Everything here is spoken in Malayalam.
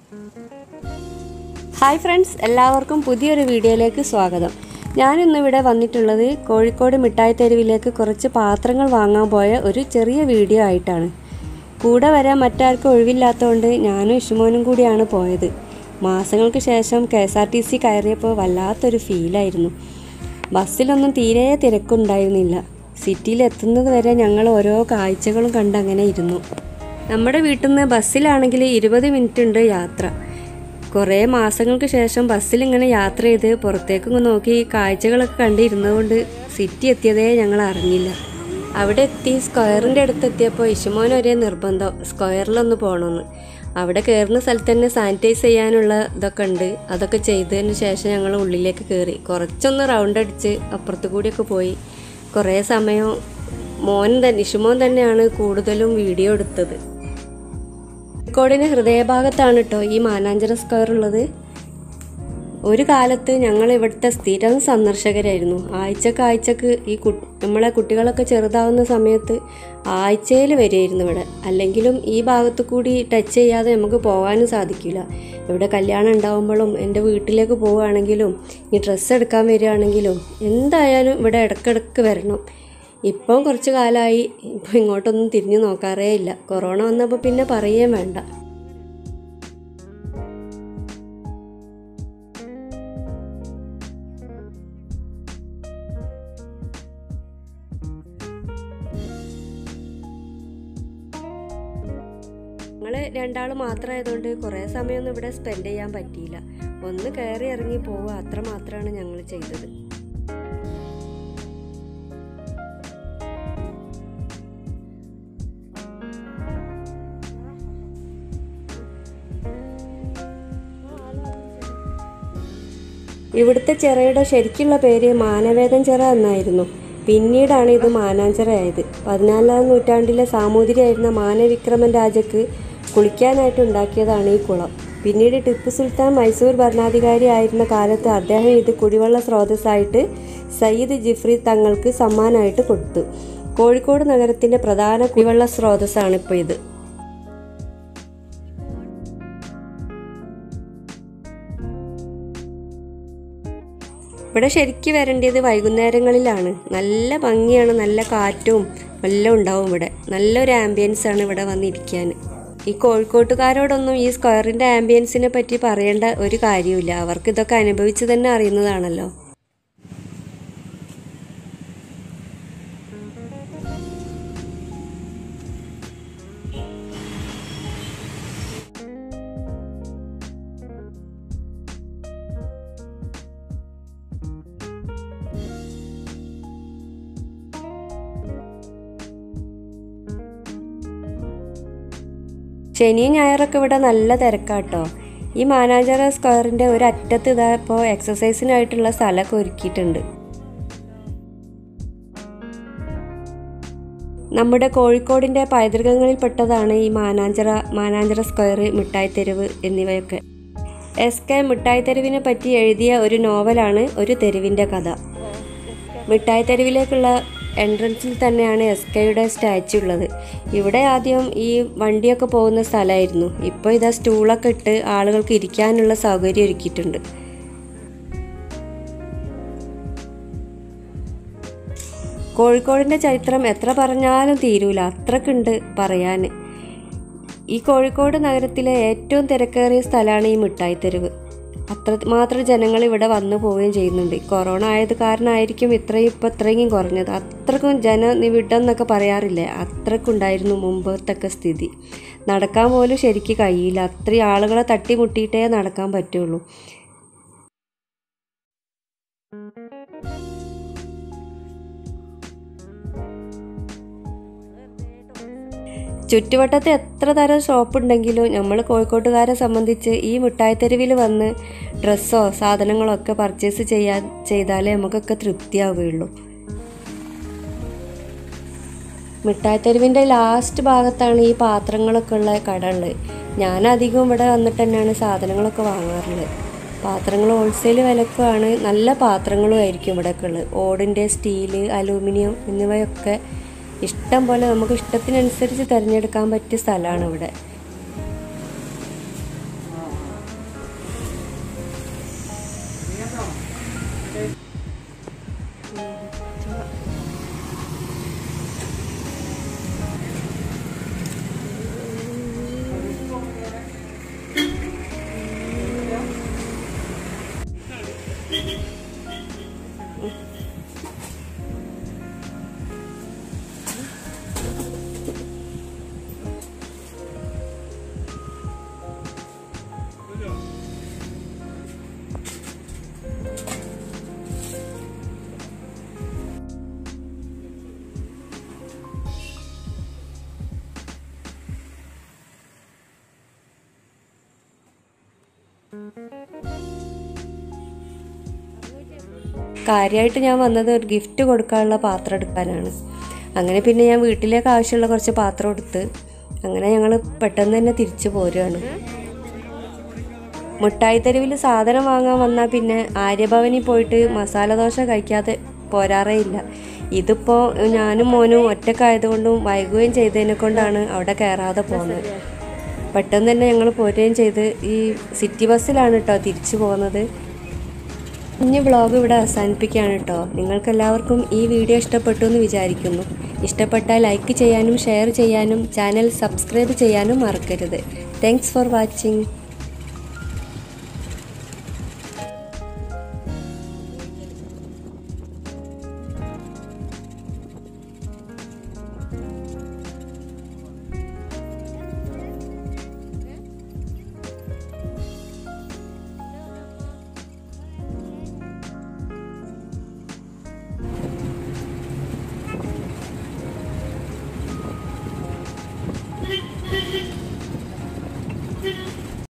ഹായ് ഫ്രണ്ട്സ് എല്ലാവർക്കും പുതിയൊരു വീഡിയോയിലേക്ക് സ്വാഗതം ഞാനിന്നിവിടെ വന്നിട്ടുള്ളത് കോഴിക്കോട് മിഠായി തെരുവിലേക്ക് കുറച്ച് പാത്രങ്ങൾ വാങ്ങാൻ പോയ ഒരു ചെറിയ വീഡിയോ ആയിട്ടാണ് കൂടെ വരാൻ മറ്റാർക്കും ഒഴിവില്ലാത്തതുകൊണ്ട് ഞാനും ഇഷുമോനും കൂടിയാണ് പോയത് മാസങ്ങൾക്ക് ശേഷം K S R T C കയറിയപ്പോൾ വല്ലാത്തൊരു ഫീലായിരുന്നു ബസ്സിലൊന്നും തീരെ തിരക്കുണ്ടായിരുന്നില്ല സിറ്റിയിൽ എത്തുന്നത് വരെ ഞങ്ങൾ ഓരോ കാഴ്ചകളും കണ്ട് അങ്ങനെ ഇരുന്നു നമ്മുടെ വീട്ടിൽ നിന്ന് ബസ്സിലാണെങ്കിൽ ഇരുപത് മിനിറ്റ് ഉണ്ട് യാത്ര കുറേ മാസങ്ങൾക്ക് ശേഷം ബസ്സിൽ ഇങ്ങനെ യാത്ര ചെയ്ത് പുറത്തേക്കൊന്ന് നോക്കി കാഴ്ചകളൊക്കെ കണ്ടിരുന്നതുകൊണ്ട് സിറ്റി എത്തിയതേ ഞങ്ങൾ അറിഞ്ഞില്ല അവിടെ എത്തി സ്ക്വയറിൻ്റെ അടുത്ത് എത്തിയപ്പോൾ ഇഷുമോൻ ഒരേ നിർബന്ധം സ്ക്വയറിലൊന്ന് പോകണമെന്ന് അവിടെ കയറുന്ന സ്ഥലത്ത് തന്നെ സാനിറ്റൈസ് ചെയ്യാനുള്ള ഇതൊക്കെ ഉണ്ട് അതൊക്കെ ചെയ്തതിന് ശേഷം ഞങ്ങൾ ഉള്ളിലേക്ക് കയറി കുറച്ചൊന്ന് റൗണ്ട് അടിച്ച് അപ്പുറത്ത് കൂടിയൊക്കെ പോയി കുറേ സമയം മോൻ തന്നെ ഇഷുമോൻ തന്നെയാണ് കൂടുതലും വീഡിയോ എടുത്തത് കോഴിക്കോടിന് ഹൃദയഭാഗത്താണ് കേട്ടോ ഈ മാനാഞ്ചിറ സ്ക്വയർ ഉള്ളത് ഒരു കാലത്ത് ഞങ്ങൾ ഇവിടുത്തെ സ്ഥിരം സന്ദർശകരായിരുന്നു ആഴ്ചക്ക് ആഴ്ചക്ക് ഈ കു നമ്മളെ കുട്ടികളൊക്കെ ചെറുതാവുന്ന സമയത്ത് ആഴ്ചയിൽ വരുമായിരുന്നു ഇവിടെ അല്ലെങ്കിലും ഈ ഭാഗത്ത് കൂടി ടച്ച് ചെയ്യാതെ നമുക്ക് പോകാനും സാധിക്കില്ല ഇവിടെ കല്യാണം ഉണ്ടാകുമ്പോഴും എൻ്റെ വീട്ടിലേക്ക് പോവുകയാണെങ്കിലും ഈ ഡ്രസ്സ് എടുക്കാൻ വരികയാണെങ്കിലും എന്തായാലും ഇവിടെ ഇടയ്ക്കിടയ്ക്ക് വരണം ഇപ്പം കുറച്ച് കാലമായി ഇപ്പം ഇങ്ങോട്ടൊന്നും തിരിഞ്ഞു നോക്കാറേ ഇല്ല കൊറോണ വന്നപ്പോൾ പിന്നെ പറയുകയും വേണ്ട ഞങ്ങൾ രണ്ടാൾ മാത്രമായതുകൊണ്ട് കുറേ സമയമൊന്നും ഇവിടെ സ്പെൻഡ് ചെയ്യാൻ പറ്റിയില്ല ഒന്ന് കയറി ഇറങ്ങി പോവുക അത്ര മാത്രമാണ് ഞങ്ങൾ ചെയ്തത് ഇവിടുത്തെ ചിറയുടെ ശരിക്കുള്ള പേര് മാനവേദൻ ചിറ എന്നായിരുന്നു പിന്നീടാണ് ഇത് മാനാഞ്ചിറയായത് പതിനാലാം നൂറ്റാണ്ടിലെ സാമൂതിരിയായിരുന്ന മാനവിക്രമൻ രാജയ്ക്ക് കുളിക്കാനായിട്ട് ഉണ്ടാക്കിയതാണ് ഈ കുളം പിന്നീട് ടിപ്പു സുൽത്താൻ മൈസൂർ ഭരണാധികാരി ആയിരുന്ന കാലത്ത് അദ്ദേഹം ഇത് കുടിവെള്ള സ്രോതസ്സായിട്ട് സയ്യിദ് ജിഫ്രി തങ്ങൾക്ക് സമ്മാനമായിട്ട് കൊടുത്തു കോഴിക്കോട് നഗരത്തിന്റെ പ്രധാന കുടിവെള്ള സ്രോതസ്സാണ് ഇപ്പോൾ ഇത് ഇവിടെ ശരിക്കും വരേണ്ടത് വൈകുന്നേരങ്ങളിലാണ് നല്ല ഭംഗിയാണ് നല്ല കാറ്റും എല്ലാം ഉണ്ടാവും ഇവിടെ നല്ലൊരു ആംബിയൻസ് ആണ് ഇവിടെ വന്നിരിക്കാൻ ഈ കോഴിക്കോട്ടുകാരോടൊന്നും ഈ സ്ക്വയറിൻ്റെ ആംബിയൻസിനെ പറ്റി പറയേണ്ട ഒരു കാര്യമില്ല അവർക്ക് ഇതൊക്കെ അനുഭവിച്ച് തന്നെ അറിയുന്നതാണല്ലോ ശനിയും ഞായറൊക്കെ ഇവിടെ നല്ല തിരക്കാട്ടോ ഈ മാനാഞ്ചിറ സ്ക്വയറിൻ്റെ ഒരു അറ്റത്ത് ഇതാ ഇപ്പോൾ എക്സസൈസിനായിട്ടുള്ള സ്ഥലമൊക്കെ ഒരുക്കിയിട്ടുണ്ട് നമ്മുടെ കോഴിക്കോടിൻ്റെ പൈതൃകങ്ങളിൽപ്പെട്ടതാണ് ഈ മാനാഞ്ചിറ മാനാഞ്ചിറ സ്ക്വയർ മിഠായി തെരുവ് എന്നിവയൊക്കെ എസ് കെ മിഠായി തെരുവിനെ പറ്റി എഴുതിയ ഒരു നോവലാണ് ഒരു തെരുവിൻ്റെ കഥ മിഠായി തെരുവിലേക്കുള്ള എൻട്രൻസിൽ തന്നെയാണ് എസ് കെയുടെ സ്റ്റാച്ചു ഉള്ളത് ഇവിടെ ആദ്യം ഈ വണ്ടിയൊക്കെ പോകുന്ന സ്ഥലമായിരുന്നു ഇപ്പോൾ ഇതാ സ്റ്റൂളൊക്കെ ഇട്ട് ആളുകൾക്ക് ഇരിക്കാനുള്ള സൗകര്യം ഒരുക്കിയിട്ടുണ്ട് കോഴിക്കോടിൻ്റെ ചരിത്രം എത്ര പറഞ്ഞാലും തീരൂല അത്രക്കുണ്ട് പറയാൻ ഈ കോഴിക്കോട് നഗരത്തിലെ ഏറ്റവും തിരക്കേറിയ സ്ഥലമാണ് ഈ മിഠായി തെരുവ് അത്ര മാത്രം ജനങ്ങൾ ഇവിടെ വന്നു പോവുകയും ചെയ്യുന്നുണ്ട് കൊറോണ ആയത് കാരണമായിരിക്കും ഇത്രയും ഇപ്പം ഇത്രയും കുറഞ്ഞത് അത്രക്കും ജനനിവിഡം എന്നൊക്കെ പറയാറില്ലേ അത്രക്കുണ്ടായിരുന്നു മുമ്പത്തൊക്കെ സ്ഥിതി നടക്കാൻ പോലും ശരിക്ക് കഴിയില്ല അത്രയും ആളുകളെ തട്ടിമുട്ടിയിട്ടേ നടക്കാൻ പറ്റുള്ളൂ ചുറ്റുവട്ടത്ത് എത്ര തരം ഷോപ്പ് ഉണ്ടെങ്കിലും നമ്മൾ കോഴിക്കോട്ടുകാരെ സംബന്ധിച്ച് ഈ മിഠായിത്തെരുവിൽ വന്ന് ഡ്രസ്സോ സാധനങ്ങളോ ഒക്കെ പർച്ചേസ് ചെയ്യാൻ ചെയ്താലേ നമുക്കൊക്കെ തൃപ്തിയാവുകയുള്ളൂ മിഠായിത്തെരുവിൻ്റെ ലാസ്റ്റ് ഭാഗത്താണ് ഈ പാത്രങ്ങളൊക്കെ ഉള്ള കട ഉള്ളത് ഞാൻ അധികം ഇവിടെ വന്നിട്ട് തന്നെയാണ് സാധനങ്ങളൊക്കെ വാങ്ങാറുള്ളത് പാത്രങ്ങൾ ഹോൾസെയിൽ വിലക്കുമാണ് നല്ല പാത്രങ്ങളും ആയിരിക്കും ഇവിടെയൊക്കെ ഉള്ളത് ഓടിൻ്റെ സ്റ്റീല് അലൂമിനിയം എന്നിവയൊക്കെ ഇഷ്ടം പോലെ നമുക്ക് ഇഷ്ടത്തിനനുസരിച്ച് തിരഞ്ഞെടുക്കാൻ പറ്റിയ സ്ഥലമാണ് ഇവിടെ കാര്യമായിട്ട് ഞാൻ വന്നത് ഒരു ഗിഫ്റ്റ് കൊടുക്കാനുള്ള പാത്രം എടുക്കാനാണ് അങ്ങനെ പിന്നെ ഞാൻ വീട്ടിലേക്ക് ആവശ്യമുള്ള കുറച്ച് പാത്രം എടുത്ത് അങ്ങനെ ഞങ്ങൾ പെട്ടെന്ന് തന്നെ തിരിച്ചു പോരുകയാണ് മിഠായി തെരുവിൽ സാധനം വാങ്ങാൻ വന്നാൽ പിന്നെ ആര്യഭവനിൽ പോയിട്ട് മസാല ദോശ കഴിക്കാതെ പോരാറേ ഇല്ല ഇതിപ്പോൾ ഞാനും മോനും ഒറ്റക്കായതുകൊണ്ടും വൈകുകയും ചെയ്തതിനെ കൊണ്ടാണ് അവിടെ കയറാതെ പോകുന്നത് പെട്ടെന്ന് തന്നെ ഞങ്ങൾ പോരുകയും ചെയ്ത് ഈ സിറ്റി ബസ്സിലാണ് കേട്ടോ തിരിച്ചു പോകുന്നത് കുഞ്ഞ് വ്ളോഗ് ഇവിടെ അവസാനിപ്പിക്കുകയാണ് കേട്ടോ നിങ്ങൾക്കെല്ലാവർക്കും ഈ വീഡിയോ ഇഷ്ടപ്പെട്ടു എന്ന് വിചാരിക്കുന്നു ഇഷ്ടപ്പെട്ടാൽ ലൈക്ക് ചെയ്യാനും ഷെയർ ചെയ്യാനും ചാനൽ സബ്സ്ക്രൈബ് ചെയ്യാനും മറക്കരുത് താങ്ക്സ് ഫോർ വാച്ചിങ്